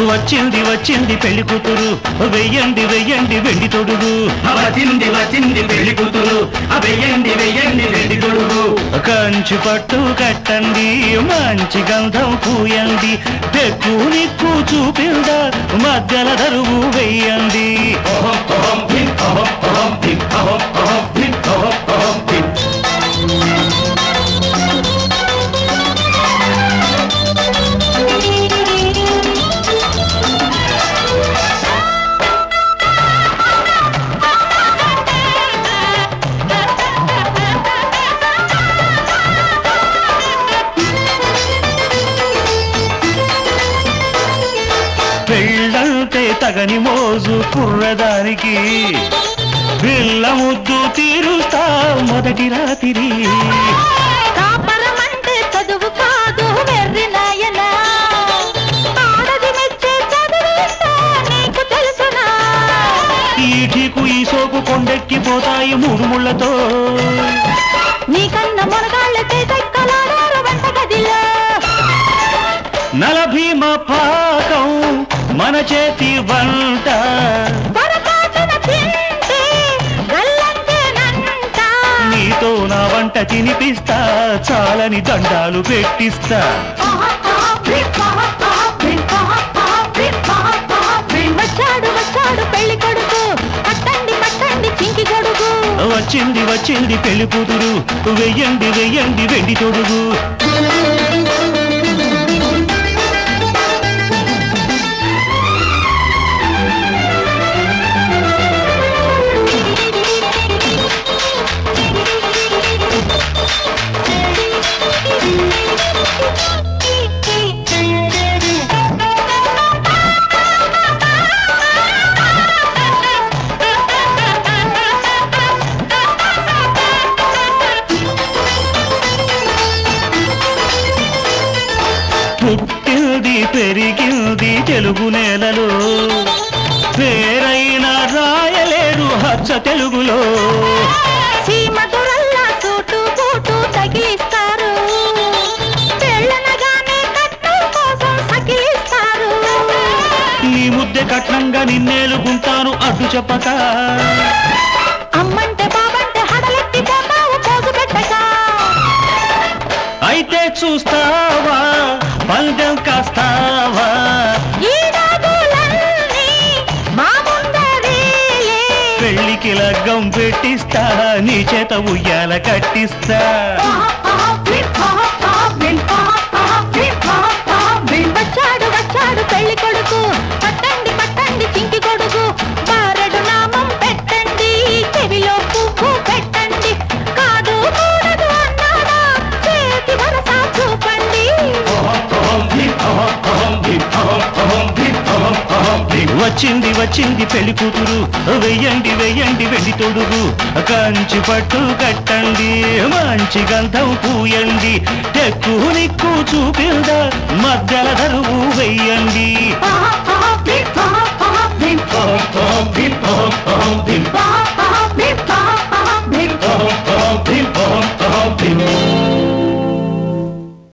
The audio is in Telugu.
వచ్చింది వచ్చింది పెళ్లి కూతురు వెయ్యండి వెయ్యండి వెండి తొడుగు వచ్చింది వచ్చింది పెళ్లి కూతురు ఆ వెయ్యండి వెయ్యండి వెండి కొడుకు కంచి పట్టు కట్టండి మంచి గంధం పూయండి తెక్కు నిక్కు చూపిందా మధ్యల దరువు వెయ్యండి ఓహం ఓహం భిన్ ఓహం ఓహం భిన్ ఓహం ఓహం భిన్ ఓహం ఓహం భిన్ పెళ్ళంటే తగని మోజు కుర్రదానికి పిల్ల ముద్దు తీరుస్తా మొదటి రాత్రి కాపరమంటే చదువు కాదు వెర్రి నాయనా ఆడది మెచ్చే చదివిస్తా నీకు తెలుసునా ఈఠీకు ఈ సోపు కొండెక్కిపోతాయి మూడు ముళ్ళతో నీకన్న మునగాళ్ళ చేతెక్కలాడారు వంట గదిలో నలభీమ పాకం మన చేతి వంట పొరపాటున తింటే గల్లంతేనంట నీతో నా వంట తినిపిస్తా చాలని దండాలు పెట్టిస్తా వచ్చాడు వచ్చాడు పెళ్లి కొడుకు పట్టండి పట్టండి చింకి కొడుకు వచ్చింది వచ్చింది పెళ్లి కూతురు వెయ్యండి వెయ్యండి వెండి తొడుగు పుట్టింది పెరిగింది తెలుగు నేలలో పేరైన రాయలేరు హచ్చ తెలుగులో సీమ దొరల్లా చోటు బూటు తగిలిస్తారు పెళ్ళనగానే కట్నం కోసం సకిలిస్తారు నీ ముద్దె కట్నంగా నిన్నేలుకుంటాను అడ్డు చెప్పక అమ్మంటే బాబంటే హడలెత్తి పోతావు పోగు పెట్టక అయితే చూస్తావా పందెం కాస్తావా ఈ రాగులన్నీ మా ముందరేలే. పెళ్లికి లగ్గం పెట్టిస్తా నీ చేత ఉయ్యాల కట్టిస్తా వచ్చాడు వచ్చాడు పెళ్లి కొడుకు పట్టండి పట్టండి చింకి కొడుకు బారెడు నామం పెట్టండి చెవిలో పువ్వు పెట్టండి కాదు కూడదు అన్నాడా చేతి వరస చూపండి ఓహం ఓహం భిన్ ఓహం ఓహం భిన్ ఓహం ఓహం భిన్ ఓహం ఓహం భిన్ వచ్చింది వచ్చింది పెళ్లి కూతురు వెయ్యండి వెయ్యండి వెండి తొడుగు కంచి పట్టు కట్టండి మంచి గంధం పూయండి తెక్కు నిక్కు చూపిందా మధ్యల దరువు వెయ్యండి ఓహం ఓహం భిన్ ఓహం ఓహం భిన్ ఓహం ఓహం భిన్